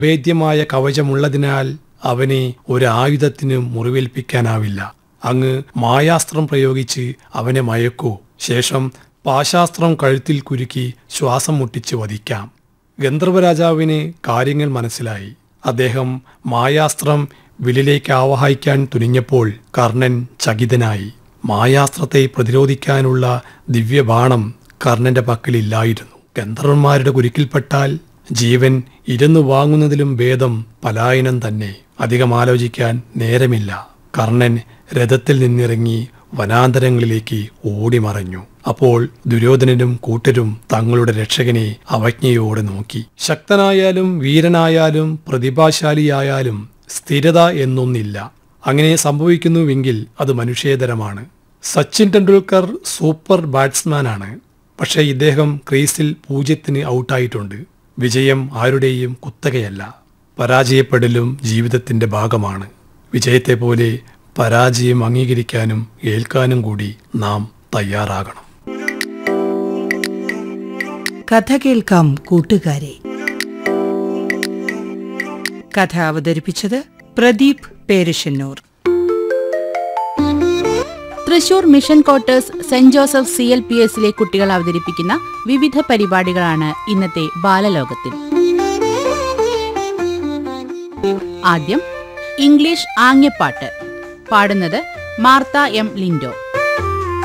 വേദ്യമായ കവചമുള്ളതിനാൽ അവനെ ഒരു ആയുധത്തിനും മുറിവേൽപ്പിക്കാനാവില്ല അങ്ങ് മായാസ്ത്രം പ്രയോഗിച്ച് അവനെ മയക്കൂ ശേഷം പാശാസ്ത്രം കഴുത്തിൽ കുരുക്കി ശ്വാസം മുട്ടിച്ച് വധിക്കാം ഗന്ധർവരാജാവിന് കാര്യങ്ങൾ മനസ്സിലായി അദ്ദേഹം മായാസ്ത്രം വില്ലിലേക്ക് ആവാഹിക്കാൻ തുനിഞ്ഞപ്പോൾ കർണൻ ചകിതനായി മായാസ്ത്രത്തെ പ്രതിരോധിക്കാനുള്ള ദിവ്യബാണം കർണന്റെ പക്കലില്ലായിരുന്നു ഗന്ധർവന്മാരുടെ കുരുക്കിൽപ്പെട്ടാൽ ജീവൻ ഇരുന്നു വാങ്ങുന്നതിലും ഭേദം പലായനം തന്നെ അധികം ആലോചിക്കാൻ നേരമില്ല കർണൻ രഥത്തിൽ നിന്നിറങ്ങി വനാന്തരങ്ങളിലേക്ക് ഓടിമറഞ്ഞു അപ്പോൾ ദുര്യോധനനും കൂട്ടരും തങ്ങളുടെ രക്ഷകനെ അവജ്ഞയോടെ നോക്കി ശക്തനായാലും വീരനായാലും പ്രതിഭാശാലിയായാലും സ്ഥിരത എന്നൊന്നില്ല അങ്ങനെ സംഭവിക്കുന്നുവെങ്കിൽ അത് മനുഷ്യേതരമാണ് സച്ചിൻ ടെണ്ടുൽക്കർ സൂപ്പർ ബാറ്റ്സ്മാനാണ് പക്ഷേ ഇദ്ദേഹം ക്രീസിൽ പൂജ്യത്തിന് ഔട്ടായിട്ടുണ്ട് വിജയം ആരുടെയും കുത്തകയല്ല പരാജയപ്പെടലും ജീവിതത്തിന്റെ ഭാഗമാണ് വിജയത്തെ പോലെ പരാജയം അംഗീകരിക്കാനും ഏൽക്കാനും കൂടി നാം തയ്യാറാകണം കഥ കേൾക്കാം കൂട്ടുകാരെ കഥ അവതരിപ്പിച്ചത് പ്രദീപ് പേരിഷന്നൂർ തൃശൂർ മിഷൻ ക്വാർട്ടേഴ്സ് സെന്റ് ജോസഫ് സി എൽ പി എസിലെ കുട്ടികൾ അവതരിപ്പിക്കുന്ന വിവിധ പരിപാടികളാണ് ഇന്നത്തെ ബാലലോകത്തിൽ ആദ്യം ഇംഗ്ലീഷ് ആംഗ്യപ്പാട്ട് പാടുന്നത് മാർത്ത എം ലിൻഡോ